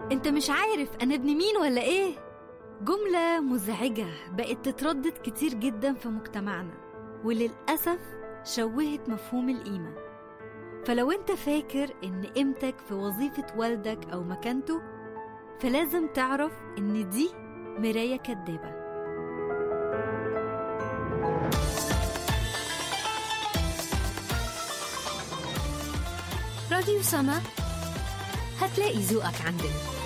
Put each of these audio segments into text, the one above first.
انت مش عارف انا ابن مين ولا ايه جملة مزعجة بقت تتردد كتير جدا في مجتمعنا وللأسف شوهت مفهوم القيمة فلو انت فاكر ان قيمتك في وظيفة والدك أو مكانته فلازم تعرف ان دي مراية كدابة راديو سما هتلاقي ذوقك عندنا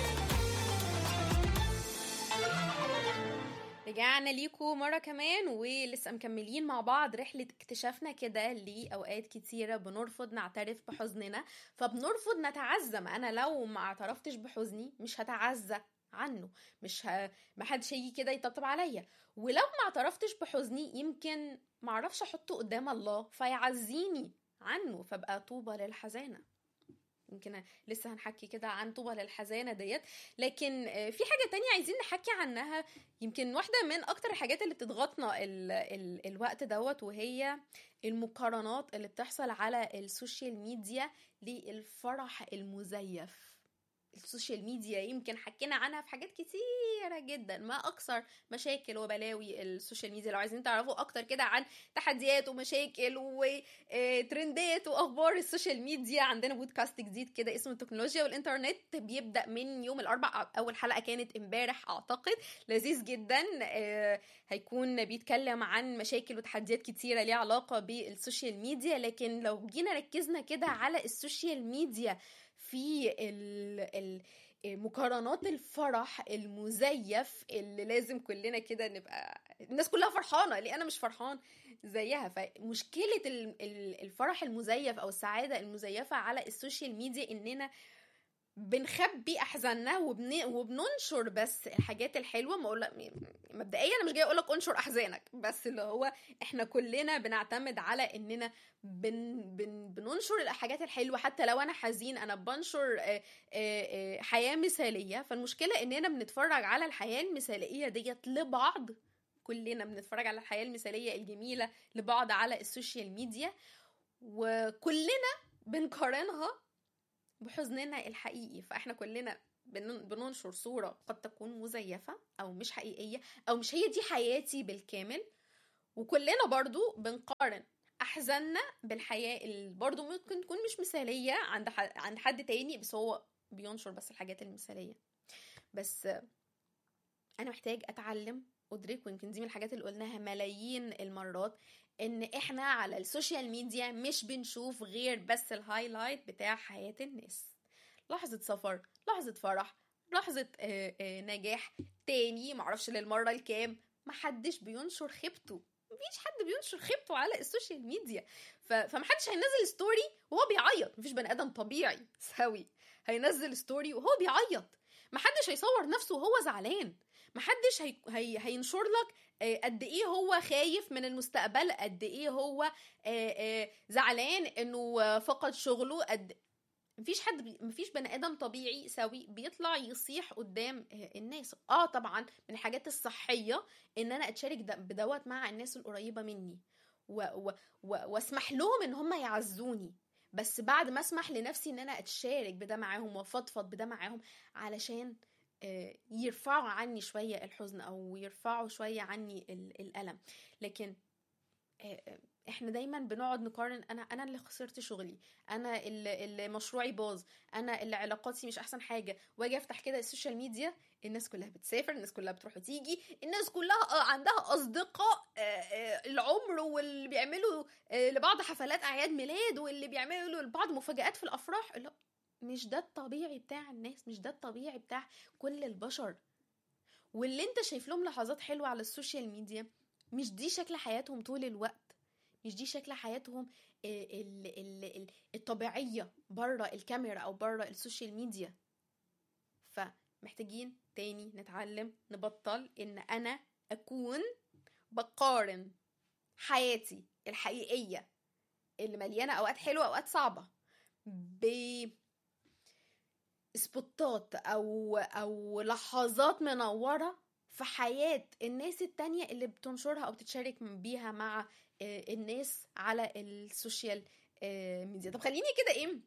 رجعنا ليكم مرة كمان ولسه مكملين مع بعض رحلة اكتشافنا كده لأوقات كتيرة بنرفض نعترف بحزننا فبنرفض نتعزى ما أنا لو ما اعترفتش بحزني مش هتعزى عنه مش ه... ما حدش هيجي كده يطبطب عليا ولو ما اعترفتش بحزني يمكن ما اعرفش احطه قدام الله فيعزيني عنه فبقى طوبى للحزانه يمكن لسه هنحكي كده عن طوبى للحزانة ديت لكن في حاجة تانية عايزين نحكي عنها يمكن واحدة من أكتر الحاجات اللي بتضغطنا ال ال الوقت دوت وهي المقارنات اللي بتحصل على السوشيال ميديا للفرح المزيف السوشيال ميديا يمكن حكينا عنها في حاجات كتيرة جدا ما أكثر مشاكل وبلاوي السوشيال ميديا لو عايزين تعرفوا أكتر كده عن تحديات ومشاكل وترندات وأخبار السوشيال ميديا عندنا بودكاست جديد كده اسمه التكنولوجيا والإنترنت بيبدأ من يوم الأربع أول حلقة كانت امبارح أعتقد لذيذ جدا هيكون بيتكلم عن مشاكل وتحديات كتيرة ليها علاقة بالسوشيال ميديا لكن لو جينا ركزنا كده على السوشيال ميديا في ال ال مقارنات الفرح المزيف اللي لازم كلنا كده نبقى الناس كلها فرحانه ليه انا مش فرحان زيها فمشكله الفرح المزيف او السعاده المزيفه على السوشيال ميديا اننا بنخبي احزاننا وبن... وبننشر بس الحاجات الحلوه ما اقول مبدئيا انا مش جاي اقول لك انشر احزانك بس اللي هو احنا كلنا بنعتمد على اننا بن... بن... بننشر الحاجات الحلوه حتى لو انا حزين انا بنشر آآ آآ حياه مثاليه فالمشكله اننا بنتفرج على الحياه المثاليه ديت لبعض كلنا بنتفرج على الحياه المثاليه الجميله لبعض على السوشيال ميديا وكلنا بنقارنها بحزننا الحقيقي فاحنا كلنا بننشر صورة قد تكون مزيفة أو مش حقيقية أو مش هي دي حياتي بالكامل وكلنا برضو بنقارن أحزاننا بالحياة اللي برضو ممكن تكون مش مثالية عند عند حد تاني بس هو بينشر بس الحاجات المثالية بس أنا محتاج أتعلم أدرك ويمكن دي من الحاجات اللي قلناها ملايين المرات ان احنا على السوشيال ميديا مش بنشوف غير بس الهايلايت بتاع حياة الناس لحظة سفر لحظة فرح لحظة آآ آآ نجاح تاني معرفش للمرة الكام محدش بينشر خيبته مفيش حد بينشر خيبته على السوشيال ميديا ف... فمحدش هينزل ستوري وهو بيعيط مفيش بني ادم طبيعي سوي هينزل ستوري وهو بيعيط محدش هيصور نفسه وهو زعلان محدش هي... هي... هينشر لك قد ايه هو خايف من المستقبل قد ايه هو زعلان انه فقد شغله قد مفيش حد بي... مفيش بني ادم طبيعي سوي بيطلع يصيح قدام الناس اه طبعا من الحاجات الصحيه ان انا اتشارك بدوت مع الناس القريبه مني و... و... و... واسمح لهم ان هم يعزوني بس بعد ما اسمح لنفسي ان انا اتشارك بده معاهم وافضفض بده معاهم علشان يرفعوا عني شوية الحزن أو يرفعوا شوية عني الألم لكن احنا دايما بنقعد نقارن انا انا اللي خسرت شغلي انا اللي, اللي مشروعي باظ انا اللي علاقاتي مش احسن حاجه واجي افتح كده السوشيال ميديا الناس كلها بتسافر الناس كلها بتروح وتيجي الناس كلها عندها اصدقاء العمر واللي بيعملوا لبعض حفلات اعياد ميلاد واللي بيعملوا لبعض مفاجآت في الافراح لا مش ده الطبيعي بتاع الناس مش ده الطبيعي بتاع كل البشر واللي انت شايف لهم لحظات حلوه على السوشيال ميديا مش دي شكل حياتهم طول الوقت مش دي شكل حياتهم ال ال ال الطبيعيه بره الكاميرا او بره السوشيال ميديا فمحتاجين تاني نتعلم نبطل ان انا اكون بقارن حياتي الحقيقيه اللي مليانه اوقات حلوه اوقات صعبه ب سبوتات او او لحظات منوره في حياه الناس التانية اللي بتنشرها او بتتشارك بيها مع الناس على السوشيال ميديا طب خليني كده ايه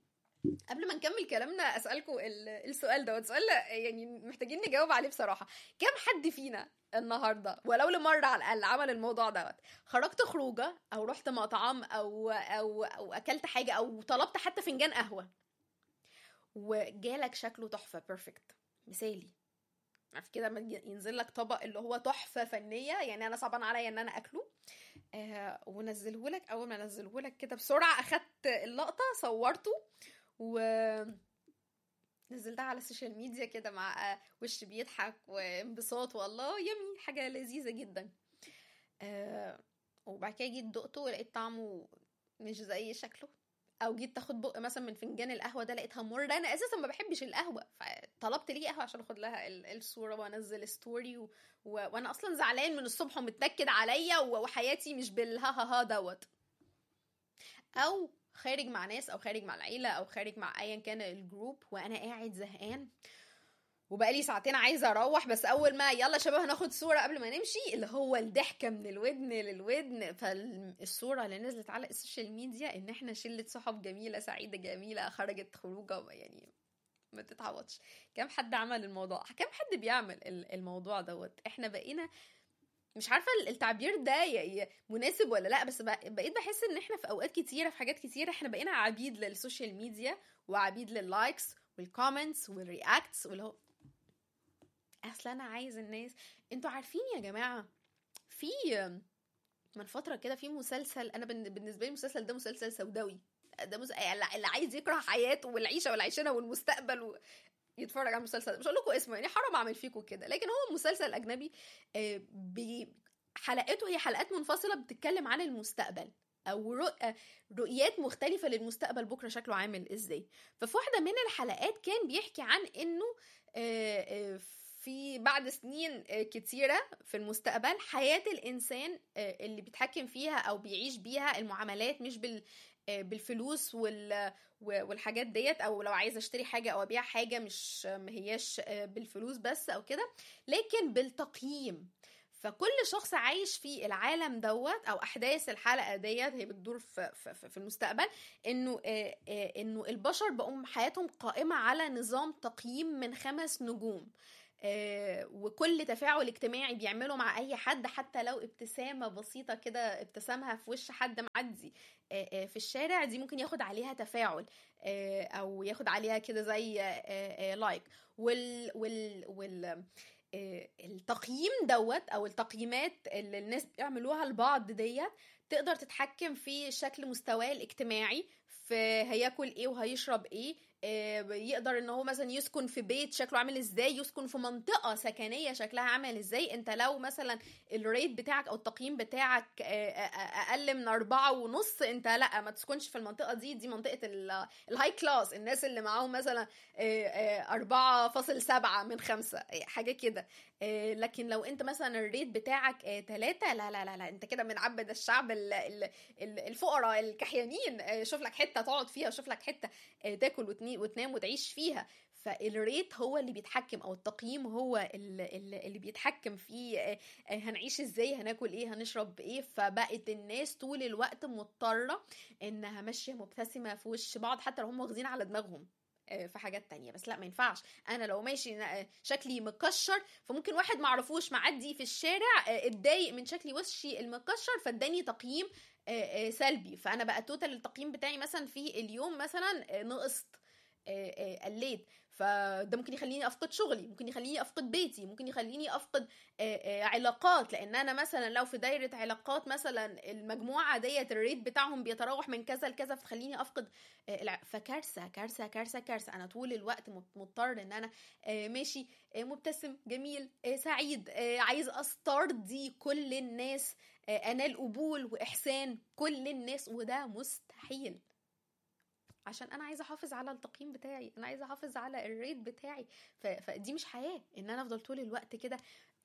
قبل ما نكمل كلامنا اسالكم السؤال ده سؤال يعني محتاجين نجاوب عليه بصراحه كم حد فينا النهارده ولو لمره على الاقل عمل الموضوع دوت خرجت خروجه او رحت مطعم او او او اكلت حاجه او طلبت حتى فنجان قهوه وجالك شكله تحفه بيرفكت مثالي عارف كده لما ينزل لك طبق اللي هو تحفه فنيه يعني انا صعبان عليا ان انا اكله آه ونزله لك اول ما نزله لك كده بسرعه اخدت اللقطه صورته و نزلتها على السوشيال ميديا كده مع وش بيضحك وانبساط والله يمي حاجة لذيذة جدا أه وبعد كده جيت دقته ولقيت طعمه مش زي شكله او جيت تاخد بق مثلا من فنجان القهوه ده لقيتها مر انا اساسا ما بحبش القهوه فطلبت ليه قهوه عشان اخد لها الصوره وانزل ستوري و... و... وانا اصلا زعلان من الصبح ومتنكد عليا وحياتي مش بالها ها ها دوت او خارج مع ناس او خارج مع العيله او خارج مع ايا كان الجروب وانا قاعد زهقان وبقالي ساعتين عايزه اروح بس اول ما يلا شباب هناخد صوره قبل ما نمشي اللي هو الضحكه من الودن للودن فالصوره اللي نزلت على السوشيال ميديا ان احنا شله صحاب جميله سعيده جميله خرجت خروجه يعني ما تتعوضش كم حد عمل الموضوع كم حد بيعمل الموضوع دوت احنا بقينا مش عارفه التعبير ده مناسب ولا لا بس بقيت بحس ان احنا في اوقات كتيره في حاجات كتيره احنا بقينا عبيد للسوشيال ميديا وعبيد لللايكس والكومنتس والرياكتس واللي هو اصل انا عايز الناس انتوا عارفين يا جماعه في من فتره كده في مسلسل انا بالنسبه لي المسلسل ده مسلسل سوداوي ده مس... اللي عايز يكره حياته والعيشه والعيشنه والمستقبل و... يتفرج على المسلسل ده مش هقول لكم اسمه يعني حرام اعمل فيكم كده لكن هو مسلسل اجنبي حلقاته هي حلقات منفصله بتتكلم عن المستقبل او رؤيات مختلفه للمستقبل بكره شكله عامل ازاي ففي واحده من الحلقات كان بيحكي عن انه في بعد سنين كتيرة في المستقبل حياة الإنسان اللي بيتحكم فيها أو بيعيش بيها المعاملات مش بال بالفلوس وال والحاجات ديت او لو عايزه اشتري حاجه او ابيع حاجه مش ما هياش بالفلوس بس او كده لكن بالتقييم فكل شخص عايش في العالم دوت او احداث الحلقه ديت هي بتدور في, في, في المستقبل انه انه البشر بقوا حياتهم قائمه على نظام تقييم من خمس نجوم آه وكل تفاعل اجتماعي بيعمله مع اي حد حتى لو ابتسامه بسيطه كده ابتسامها في وش حد معدي آه آه في الشارع دي ممكن ياخد عليها تفاعل او ياخد عليها كده زي لايك وال وال وال التقييم دوت او التقييمات اللي الناس بيعملوها لبعض ديت تقدر تتحكم في شكل مستواه الاجتماعي في هياكل ايه وهيشرب ايه يقدر ان هو مثلا يسكن في بيت شكله عامل ازاي يسكن في منطقه سكنيه شكلها عامل ازاي انت لو مثلا الريت بتاعك او التقييم بتاعك اقل من أربعة ونص انت لا ما تسكنش في المنطقه دي دي منطقه الهاي كلاس الناس اللي معاهم مثلا أربعة فاصل سبعة من خمسة حاجة كده لكن لو انت مثلا الريت بتاعك ثلاثة لا لا لا لا انت كده من عبد الشعب الفقراء الكحيانين شوف لك حتة تقعد فيها شوف لك حتة تاكل وتنام وتعيش فيها فالريت هو اللي بيتحكم او التقييم هو اللي, اللي بيتحكم في هنعيش ازاي هناكل ايه هنشرب ايه فبقت الناس طول الوقت مضطره انها ماشيه مبتسمه في وش بعض حتى لو هم واخدين على دماغهم في حاجات تانية بس لا ما ينفعش انا لو ماشي شكلي مكشر فممكن واحد معرفوش معدي في الشارع اتضايق من شكلي وشي المكشر فاداني تقييم سلبي فانا بقى توتال التقييم بتاعي مثلا في اليوم مثلا نقصت قليت فده ممكن يخليني افقد شغلي ممكن يخليني افقد بيتي ممكن يخليني افقد علاقات لان انا مثلا لو في دايره علاقات مثلا المجموعه ديت الريت بتاعهم بيتراوح من كذا لكذا فتخليني افقد فكارثه كارثه كارثه كارثه انا طول الوقت مضطر ان انا ماشي مبتسم جميل سعيد عايز استرضي كل الناس انال قبول واحسان كل الناس وده مستحيل عشان انا عايزه احافظ على التقييم بتاعي انا عايزه احافظ على الريت بتاعي فدي مش حياه ان انا افضل طول الوقت كده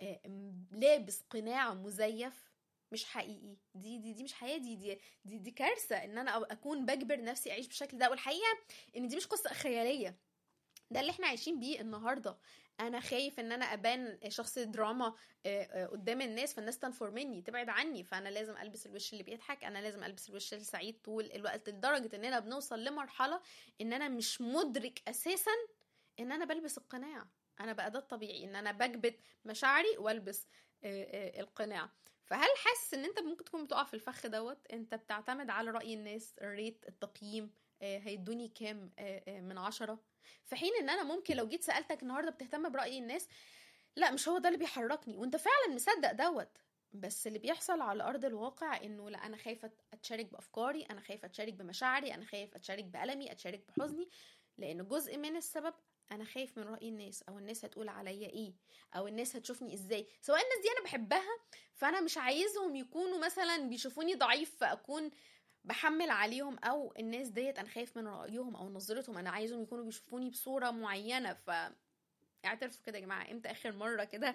لابس قناع مزيف مش حقيقي دي دي دي مش حياه دي دي دي, دي كارثه ان انا اكون بجبر نفسي اعيش بالشكل ده والحقيقه ان دي مش قصه خياليه ده اللي احنا عايشين بيه النهارده انا خايف ان انا ابان شخص دراما آه، آه، قدام الناس فالناس تنفر مني تبعد عني فانا لازم البس الوش اللي بيضحك انا لازم البس الوش السعيد طول الوقت لدرجه اننا بنوصل لمرحله ان انا مش مدرك اساسا ان انا بلبس القناع انا بقى ده الطبيعي ان انا بكبت مشاعري والبس آه، آه، القناع فهل حاسس ان انت ممكن تكون بتقع في الفخ دوت انت بتعتمد على راي الناس الريت التقييم آه، هيدوني كام آه، آه، من عشرة في حين ان انا ممكن لو جيت سالتك النهارده بتهتم براي الناس لا مش هو ده اللي بيحركني وانت فعلا مصدق دوت بس اللي بيحصل على ارض الواقع انه لا انا خايفه اتشارك بافكاري انا خايفه اتشارك بمشاعري انا خايف اتشارك بالمي اتشارك بحزني لان جزء من السبب انا خايف من راي الناس او الناس هتقول عليا ايه او الناس هتشوفني ازاي سواء الناس دي انا بحبها فانا مش عايزهم يكونوا مثلا بيشوفوني ضعيف فاكون بحمل عليهم او الناس ديت انا خايف من رايهم او نظرتهم انا عايزهم يكونوا بيشوفوني بصوره معينه ف اعترفوا كده يا جماعه امتى اخر مره كده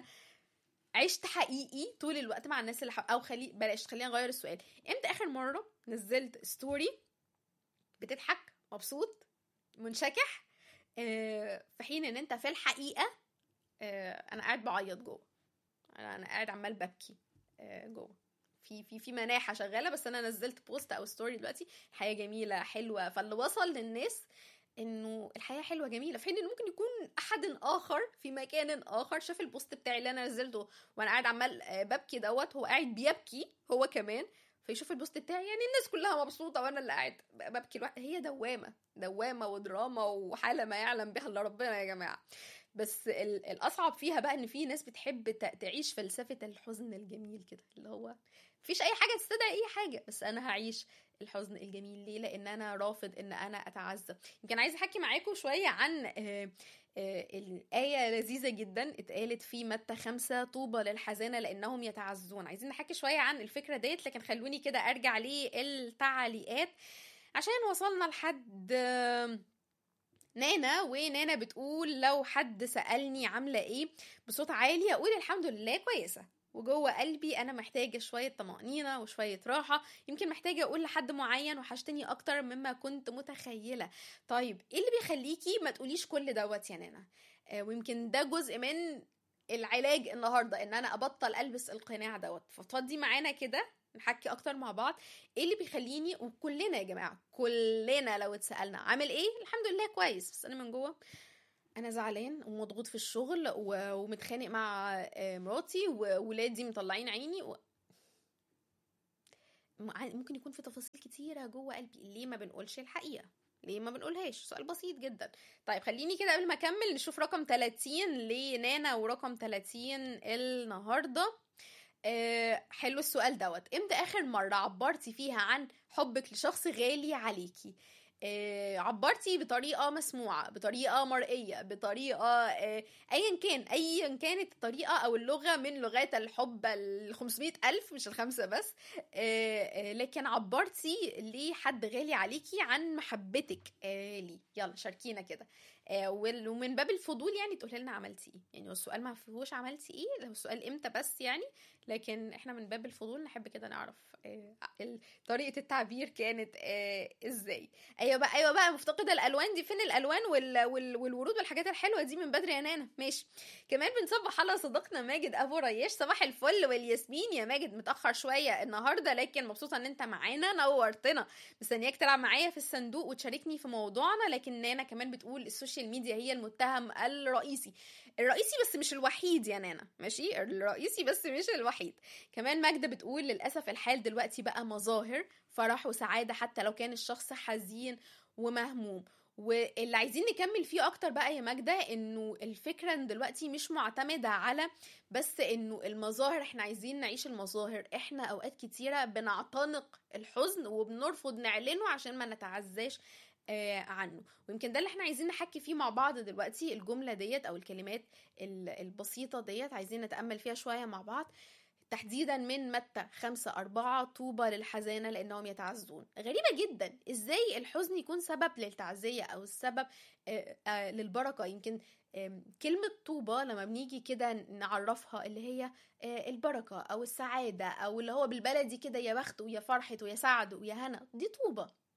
عشت حقيقي طول الوقت مع الناس اللي حب... او خلي بلاش خلينا نغير السؤال امتى اخر مره نزلت ستوري بتضحك مبسوط منشكح آه، في حين ان انت في الحقيقه آه، انا قاعد بعيط جوه انا أنا قاعد عمال ببكي آه، جوه في في في مناحه شغاله بس انا نزلت بوست او ستوري دلوقتي الحياه جميله حلوه فاللي وصل للناس انه الحياه حلوه جميله في حين ان ممكن يكون احد اخر في مكان اخر شاف البوست بتاعي اللي انا نزلته وانا قاعد عمال آه، ببكي دوت هو قاعد بيبكي هو كمان فيشوف البوست بتاعي يعني الناس كلها مبسوطه وانا اللي قاعد ببكي لوحدي هي دوامه دوامه ودراما وحاله ما يعلم بها الا ربنا يا جماعه بس ال- الاصعب فيها بقى ان في ناس بتحب ت- تعيش فلسفه الحزن الجميل كده اللي هو مفيش اي حاجه تستدعي اي حاجه بس انا هعيش الحزن الجميل ليه لان انا رافض ان انا اتعذب يمكن عايزه احكي معاكم شويه عن آه، آه، الآية لذيذة جدا اتقالت في متى خمسة طوبى للحزانة لأنهم يتعزون عايزين نحكي شوية عن الفكرة ديت لكن خلوني كده أرجع للتعليقات عشان وصلنا لحد آه، نانا ونانا بتقول لو حد سألني عاملة ايه بصوت عالي اقول الحمد لله كويسة وجوه قلبي انا محتاجة شوية طمأنينة وشوية راحة يمكن محتاجة اقول لحد معين وحشتني اكتر مما كنت متخيلة طيب ايه اللي بيخليكي ما تقوليش كل دوت يا نانا آه ويمكن ده جزء من العلاج النهارده ان انا ابطل البس القناع دوت ففضي معانا كده نحكي اكتر مع بعض ايه اللي بيخليني وكلنا يا جماعه كلنا لو اتسالنا عامل ايه الحمد لله كويس بس انا من جوه انا زعلان ومضغوط في الشغل و- ومتخانق مع آه، مراتي وولادي مطلعين عيني و... مع- ممكن يكون في تفاصيل كتيره جوه قلبي ليه ما بنقولش الحقيقه ليه ما بنقولهاش سؤال بسيط جدا طيب خليني كده قبل ما اكمل نشوف رقم 30 لنانا ورقم 30 النهارده آه، حلو السؤال دوت امتى اخر مره عبرتي فيها عن حبك لشخص غالي عليكي آه، عبرتي بطريقه مسموعه بطريقه مرئيه بطريقه آه، ايا كان ايا كانت الطريقه او اللغه من لغات الحب ال 500 الف مش الخمسه بس آه، آه، لكن عبرتي لحد غالي عليكي عن محبتك آه، ليه يلا شاركينا كده آه، وال- ومن باب الفضول يعني تقولي لنا عملتي ايه يعني هو السؤال ما فيهوش عملتي ايه لو السؤال امتى بس يعني لكن احنا من باب الفضول نحب كده نعرف آه، ال- طريقه التعبير كانت آه، ازاي ايوه بقى ايوه بقى مفتقده الالوان دي فين الالوان وال... وال... والورود والحاجات الحلوه دي من بدري يا نانا ماشي كمان بنصبح على صديقنا ماجد ابو رياش صباح الفل والياسمين يا ماجد متاخر شويه النهارده لكن مبسوطه ان انت معانا نورتنا مستنياك تلعب معايا في الصندوق وتشاركني في موضوعنا لكن نانا كمان بتقول السوشيال ميديا هي المتهم الرئيسي الرئيسي بس مش الوحيد يا نانا ماشي الرئيسي بس مش الوحيد كمان ماجدة بتقول للأسف الحال دلوقتي بقى مظاهر فرح وسعادة حتى لو كان الشخص حزين ومهموم واللي عايزين نكمل فيه اكتر بقى يا ماجدة انه الفكرة ان دلوقتي مش معتمدة على بس انه المظاهر احنا عايزين نعيش المظاهر احنا اوقات كتيرة بنعتنق الحزن وبنرفض نعلنه عشان ما نتعزاش آه عنه ويمكن ده اللي احنا عايزين نحكي فيه مع بعض دلوقتي الجملة ديت او الكلمات ال- البسيطة ديت عايزين نتأمل فيها شوية مع بعض تحديدا من متى خمسة أربعة طوبى للحزانة لأنهم يتعزون غريبة جدا إزاي الحزن يكون سبب للتعزية أو السبب آه، آه، للبركة يمكن آم، كلمة طوبى لما بنيجي كده نعرفها اللي هي آه، البركة أو السعادة أو اللي هو بالبلدي كده يا بخت ويا فرحة ويا سعد ويا هنا دي طوبى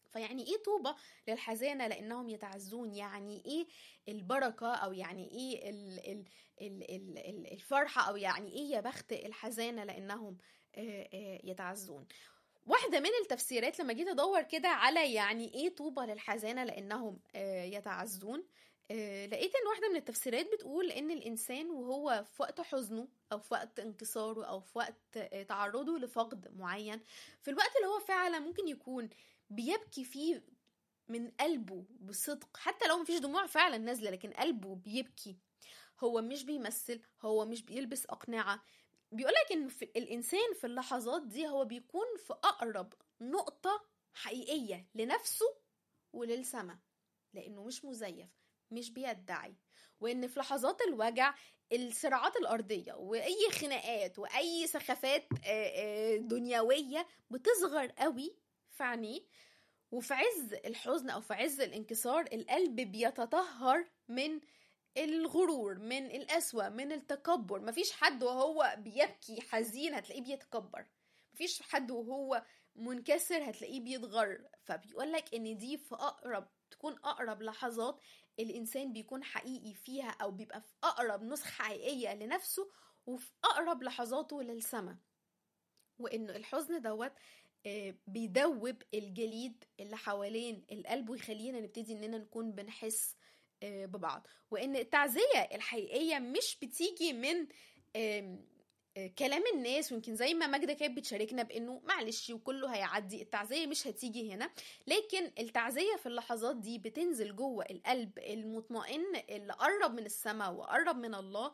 فيعني ايه طوبى للحزانه لانهم يتعزون يعني ايه البركه او يعني ايه ال ال ال ال ال الفرحه او يعني ايه يا بخت الحزانه لانهم آه، آه، يتعزون واحدة من التفسيرات لما جيت ادور كده على يعني ايه طوبى للحزانة لانهم آه، يتعزون آه، لقيت ان واحدة من التفسيرات بتقول ان الانسان وهو في وقت حزنه او في وقت انكساره او في وقت آه، تعرضه لفقد معين في الوقت اللي هو فعلا ممكن يكون بيبكي فيه من قلبه بصدق حتى لو مفيش دموع فعلا نازلة لكن قلبه بيبكي هو مش بيمثل هو مش بيلبس أقنعة بيقولك إن في الإنسان في اللحظات دي هو بيكون في أقرب نقطة حقيقية لنفسه وللسماء لأنه مش مزيف مش بيدعي وإن في لحظات الوجع الصراعات الأرضية وأي خناقات وأي سخافات آه، آه، دنيوية بتصغر قوي في عينيه وفي عز الحزن او في عز الانكسار القلب بيتطهر من الغرور من القسوة من التكبر مفيش حد وهو بيبكي حزين هتلاقيه بيتكبر مفيش حد وهو منكسر هتلاقيه بيتغر فبيقولك ان دي في اقرب تكون اقرب لحظات الانسان بيكون حقيقي فيها او بيبقى في اقرب نسخة حقيقية لنفسه وفي اقرب لحظاته للسماء وانه الحزن دوت آه، بيدوب الجليد اللي حوالين القلب ويخلينا نبتدي اننا نكون بنحس آه، ببعض وان التعزية الحقيقية مش بتيجي من آم، آه، كلام الناس ويمكن زي ما ماجدة كانت بتشاركنا بانه معلش وكله هيعدي التعزية مش هتيجي هنا لكن التعزية في اللحظات دي بتنزل جوه القلب المطمئن اللي قرب من السماء وقرب من الله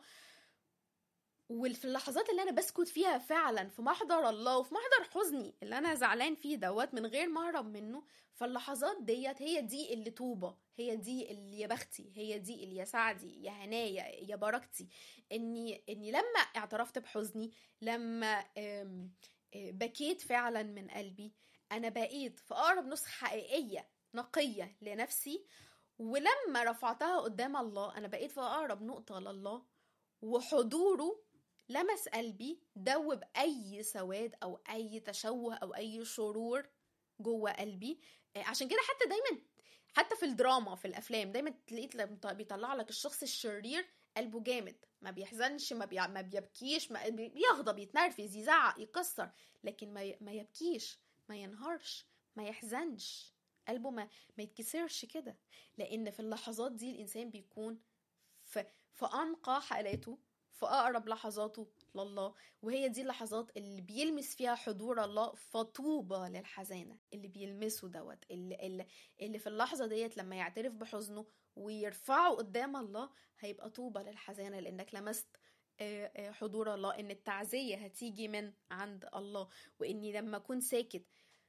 وفي اللحظات اللي انا بسكت فيها فعلا في محضر الله وفي محضر حزني اللي انا زعلان فيه دوت من غير ما اهرب منه فاللحظات ديت هي دي اللي طوبة هي دي اللي يا بختي هي دي اللي يا سعدي يا هنايا يا بركتي اني اني لما اعترفت بحزني لما آم، آه، بكيت فعلا من قلبي انا بقيت في اقرب نسخة حقيقية نقية لنفسي ولما رفعتها قدام الله انا بقيت في اقرب نقطة لله وحضوره لمس قلبي دوب اي سواد او اي تشوه او اي شرور جوه قلبي آه، عشان كده حتى دايما حتى في الدراما في الافلام دايما تلاقيه لما بيطلع لك الشخص الشرير قلبه جامد ما بيحزنش ما, بي... ما بيبكيش ما بي- بيغضب يتنرفز يزعق يكسر لكن ما, ي... ما يبكيش ما ينهارش ما يحزنش قلبه ما, ما يتكسرش كده لان في اللحظات دي الانسان بيكون في, في انقى حالاته في اقرب لحظاته لله وهي دي اللحظات اللي بيلمس فيها حضور الله فطوبى للحزانه اللي بيلمسه دوت اللي, اللي, اللي في اللحظه ديت لما يعترف بحزنه ويرفعه قدام الله هيبقى طوبى للحزانه لانك لمست آه، آه، حضور الله ان التعزيه هتيجي من عند الله واني لما اكون ساكت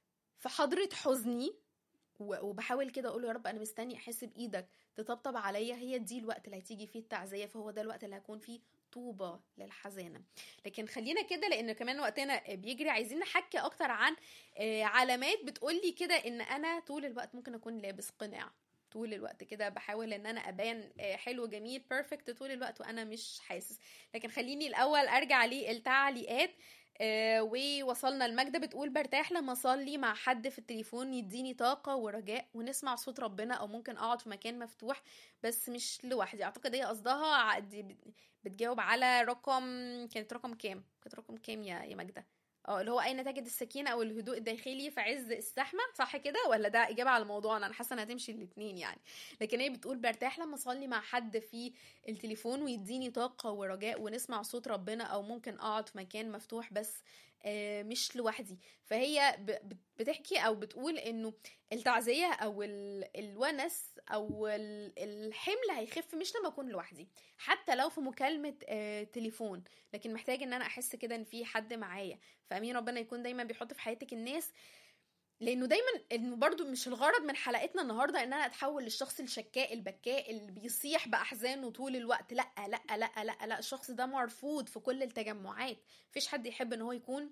في حضره حزني و- وبحاول كده اقول يا رب انا مستني احس بايدك تطبطب عليا هي دي الوقت اللي هتيجي فيه التعزيه فهو ده الوقت اللي هكون فيه طوبى للحزانه لكن خلينا كده لان كمان وقتنا بيجري عايزين نحكي اكتر عن آه، علامات بتقولي كده ان انا طول الوقت ممكن اكون لابس قناع طول الوقت كده بحاول ان انا ابان آه، حلو جميل بيرفكت طول الوقت وانا مش حاسس لكن خليني الاول ارجع للتعليقات آه، ووصلنا المجدة بتقول برتاح لما اصلي مع حد في التليفون يديني طاقة ورجاء ونسمع صوت ربنا او ممكن اقعد في مكان مفتوح بس مش لوحدي اعتقد هي قصدها ع- دي بت- بتجاوب على رقم كانت رقم كام كانت رقم كام يا يا ماجدة اه اللي هو اين تجد السكينه او الهدوء الداخلي في عز الزحمه صح كده ولا ده اجابه على موضوعنا انا حاسه انها هتمشي الاثنين يعني لكن هي بتقول برتاح لما اصلي مع حد في التليفون ويديني طاقه ورجاء ونسمع صوت ربنا او ممكن اقعد في مكان مفتوح بس آه، مش لوحدي فهي ب- بت- بتحكي او بتقول انه التعزيه او ال- الونس او ال- الحمل هيخف مش لما اكون لوحدي حتى لو في مكالمه آه، تليفون لكن محتاج ان انا احس كده ان في حد معايا فامين ربنا يكون دايما بيحط في حياتك الناس لانه دايما انه برضو مش الغرض من حلقتنا النهارده ان انا اتحول للشخص الشكاء البكاء اللي بيصيح باحزانه طول الوقت لا لا لا لا لا الشخص ده مرفوض في كل التجمعات مفيش حد يحب ان هو يكون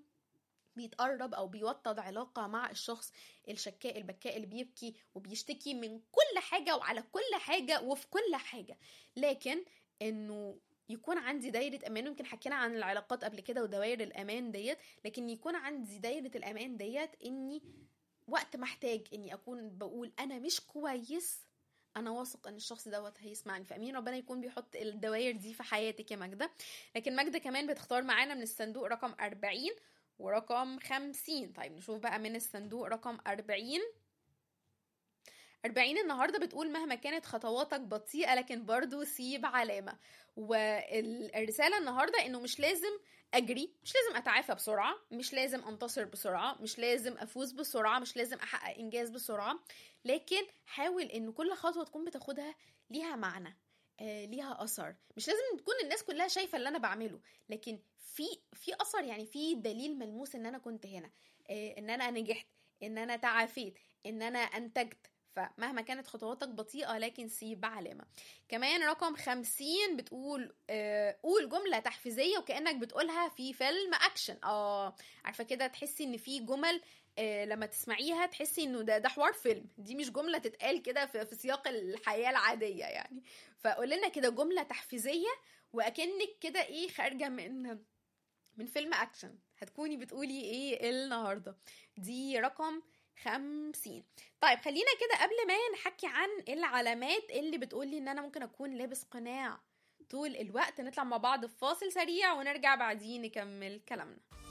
بيتقرب او بيوطد علاقه مع الشخص الشكاء البكاء اللي بيبكي وبيشتكي من كل حاجه وعلى كل حاجه وفي كل حاجه لكن انه يكون عندي دايرة أمان يمكن حكينا عن العلاقات قبل كده ودوائر الأمان ديت لكن يكون عندي دايرة الأمان ديت إني وقت محتاج اني اكون بقول انا مش كويس انا واثق ان الشخص دوت هيسمعني فامين ربنا يكون بيحط الدوائر دي في حياتك يا ماجده لكن ماجده كمان بتختار معانا من الصندوق رقم 40 ورقم 50 طيب نشوف بقى من الصندوق رقم 40 40 النهارده بتقول مهما كانت خطواتك بطيئه لكن برضو سيب علامه والرساله النهارده انه مش لازم اجري مش لازم اتعافى بسرعه مش لازم انتصر بسرعه مش لازم افوز بسرعه مش لازم احقق انجاز بسرعه لكن حاول ان كل خطوه تكون بتاخدها ليها معنى آه ليها اثر مش لازم تكون الناس كلها شايفه اللي انا بعمله لكن في في اثر يعني في دليل ملموس ان انا كنت هنا آه ان انا نجحت ان انا تعافيت ان انا انتجت فمهما كانت خطواتك بطيئة لكن سيب علامة كمان رقم خمسين بتقول آه قول جملة تحفيزية وكأنك بتقولها في فيلم أكشن اه عارفة كده تحسي ان في جمل آه لما تسمعيها تحسي انه ده ده حوار فيلم دي مش جملة تتقال كده في, في سياق الحياة العادية يعني فقول لنا كده جملة تحفيزية وأكنك كده ايه خارجة من من فيلم أكشن هتكوني بتقولي ايه النهاردة دي رقم خمسين طيب خلينا كده قبل ما نحكي عن العلامات اللي بتقولي ان انا ممكن اكون لابس قناع طول الوقت نطلع مع بعض في فاصل سريع ونرجع بعدين نكمل كلامنا